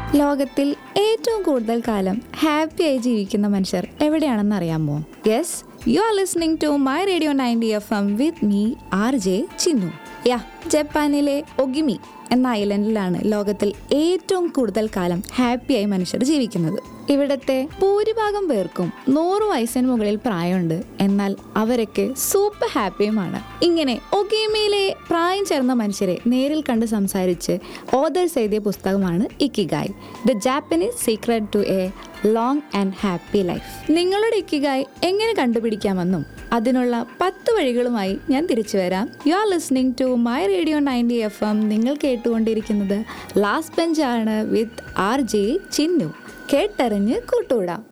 ലോകത്തിൽ ഏറ്റവും കൂടുതൽ കാലം ഹാപ്പിയായി ജീവിക്കുന്ന മനുഷ്യർ എവിടെയാണെന്ന് അറിയാമോ yes you are listening to my radio ninety F M with me R J Chinnu ya ജപ്പാനിലെ ഒഗിമി എന്ന ഐലൻഡിലാണ് ലോകത്തിൽ ഏറ്റവും കൂടുതൽ കാലം ഹാപ്പിയായി മനുഷ്യർ ജീവിക്കുന്നത് ഇവിടുത്തെ ഭൂരിഭാഗം പേർക്കും നൂറ് വയസ്സിന് മുകളിൽ പ്രായമുണ്ട് എന്നാൽ അവരൊക്കെ സൂപ്പർ ഹാപ്പിയുമാണ് ഇങ്ങനെ ഒഗീമയിലെ പ്രായം ചേർന്ന മനുഷ്യരെ നേരിൽ കണ്ട് സംസാരിച്ച് ഓതേഴ്സ് എഴുതിയ പുസ്തകമാണ് Ikigai the Japanese secret to a long and happy life നിങ്ങളുടെ ഇക്കിഗായ് എങ്ങനെ കണ്ടുപിടിക്കാമെന്നും അതിനുള്ള പത്ത് വഴികളുമായി ഞാൻ തിരിച്ചു വരാം you are listening to my radio ninety F M നിങ്ങൾ കേട്ടുകൊണ്ടിരിക്കുന്നത് ലാസ്റ്റ് ബെഞ്ച് ആണ് വിത്ത് ആർ ജെ ചിന്നു കേട്ടറിഞ്ഞ് കൂട്ടുകൂടാം